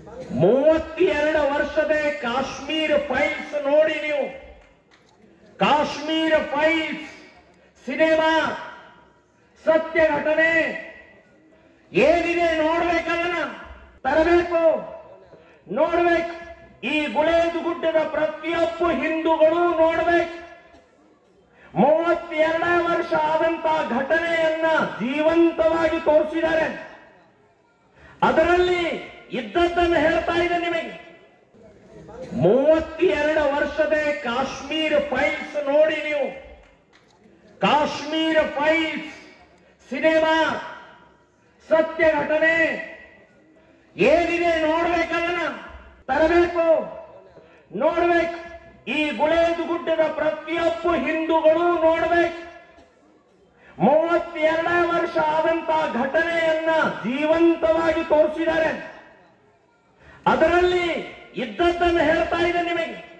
ಮೂವತ್ತೆರಡು ವರ್ಷದ ಕಾಶ್ಮೀರ್ ಫೈಲ್ಸ್ ನೋಡಿ ನೀವು ಕಾಶ್ಮೀರ ಫೈಲ್ಸ್ ಸಿನಿಮಾ ಸತ್ಯ ಘಟನೆ ಏನಿದೆ ನೋಡ್ಬೇಕಲ್ಲ ತರಬೇಕು ನೋಡ್ಬೇಕು ಈ ಗುಳೇದು ಗುಡ್ಡದ ಪ್ರತಿಯೊಬ್ಬ ಹಿಂದೂಗಳು ನೋಡ್ಬೇಕು ಮೂವತ್ತೆರಡೇ ವರ್ಷ ಆದಂತ ಘಟನೆಯನ್ನ ಜೀವಂತವಾಗಿ ತೋರಿಸಿದ್ದಾರೆ ಅದರಲ್ಲಿ ಇದ್ದದ್ದನ್ನು ಹೇಳ್ತಾ ಇದೆ ನಿಮಗೆ ಮೂವತ್ತೆರಡು ವರ್ಷದ ಕಾಶ್ಮೀರ್ ಫೈಲ್ಸ್ ನೋಡಿ ನೀವು ಕಾಶ್ಮೀರ ಫೈಲ್ಸ್ ಸಿನಿಮಾ ಸತ್ಯ ಘಟನೆ ಏನಿದೆ ನೋಡ್ಬೇಕಲ್ಲ ತರಬೇಕು ನೋಡ್ಬೇಕು ಈ ಗುಳೇದು ಗುಡ್ಡದ ಪ್ರತಿಯೊಬ್ಬ ಹಿಂದೂಗಳು ನೋಡ್ಬೇಕು ಮೂವತ್ತೆರಡೇ ವರ್ಷ ಆದಂತ ಘಟನೆಯನ್ನ ಜೀವಂತವಾಗಿ ತೋರಿಸಿದ್ದಾರೆ ಅದರಲ್ಲಿ ಇದ್ದದ್ದನ್ನು ಹೇಳ್ತಾ ಇದೆ ನಿಮಗೆ